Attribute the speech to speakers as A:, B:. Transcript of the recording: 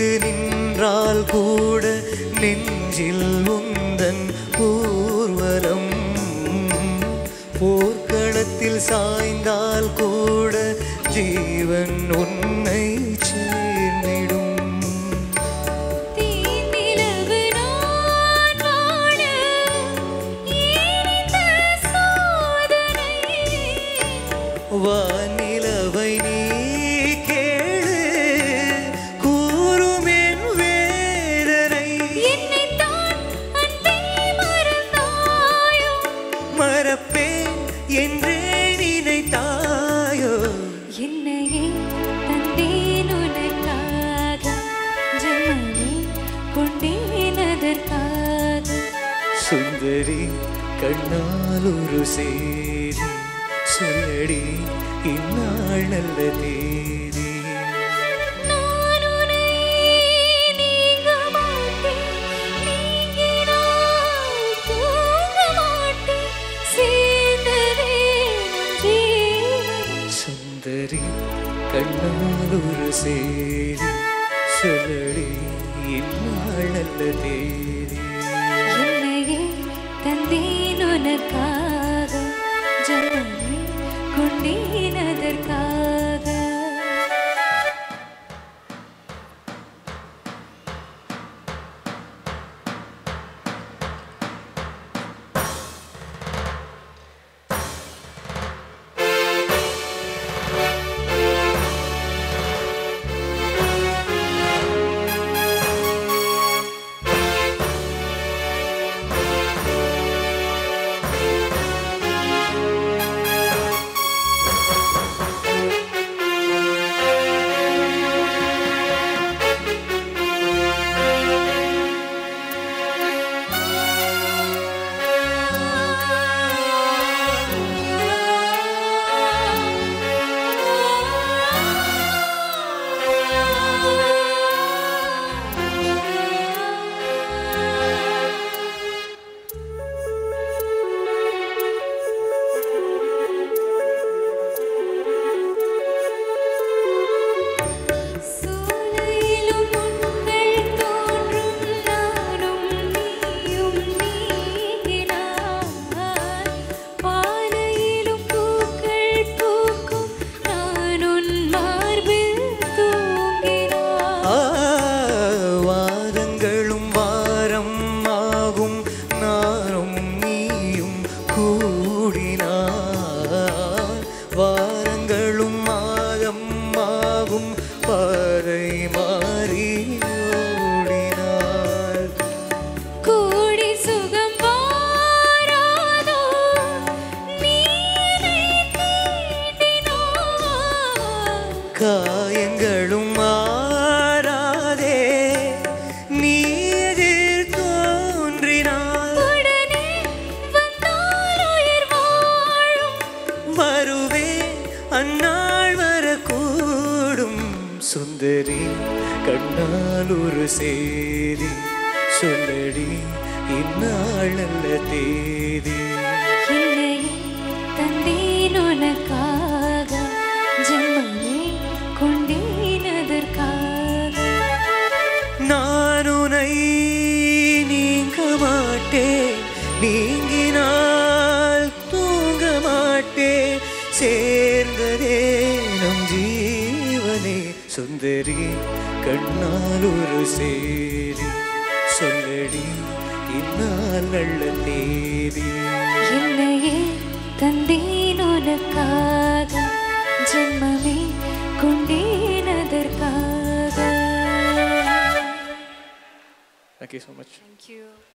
A: நின்றால் கூட நெஞ்சில் உந்தன் ஊர்வலம் போர்க்களத்தில் சாய்ந்தால் கூட ஜீவன் உன்னை சேர்ந்திடும்
B: தீநிலவு நான் வாழ ஏன் இந்த சோதனை
A: வானிலவை நீ கேளு கூறும் என் வேதனை
B: என்னைத்தான் அன்பே மறந்தாயோ
A: மறப்பேன் என்றே நினைத்தாயோ
B: என்னையே தந்தேன் உனக்காக ஜென்மமே கொண்டேன் அதற்காக
A: சுந்தரி கண்ணால் ஒரு சேரி சொல்லடி இந்நாள் நல்ல தேதி
B: நான் உன்னை நீங்க மாட்டேன் நீங்கினால் தூங்க மாட்டேன் சேர்ந்ததே நம் ஜீவன்
A: சுந்தரி கண்ணால் ஒரு சேரி சொல்லடி இந்நாள் நல்ல தேதி
B: என்னையே தந்தேன் உனக்காக ஜனமே கொண்டேன் அதற்காக சோலையிலும் உங்கள் தோன்றும் நானும் நீயும் நீங்கினாய் பாலையிலும் பூக்கள் பூக்கும் நான் உன் மார்பில் தூங்கினாய்
A: ஆ, வாரங்களும் வாரம் ஆகும் நானும் நீயும் கூடினார் வாரங்களும் மாதம் ஆகும் பாறை மாறி ஓடினார்
B: கூடி சுகம் வாராதோ நீ என்னை தீண்டினாய்
A: காயங்களும் மாறாதே நீ எதிர் தோன்றினார்
B: உடனே வந்தால் உயிர் வாழும்
A: வருவே அந்நாள் வரக்கூடும் சுந்தரி கண்ணால் ஒரு சேதி சொல்லடி இந்நாள் நல்ல தேதி
B: என்னை தந்தேன் உனக்காக ஜென்மமே கொண்டேன் அதற்காக
A: நான் உனை நீங்க மாட்டேன் நீங்கினால் தூங்க மாட்டேன் சேர்ந்ததே நம் ஜீவனே சுந்தரி கண்ணால் ஒரு சேரி சொல்லடி இந்நாள் நல்ல தேதி
B: என்னையே தந்தேன் உனக்காக ஜென்மமே கொண்டேன் அதற்காக
A: thank you so much
B: Thank you.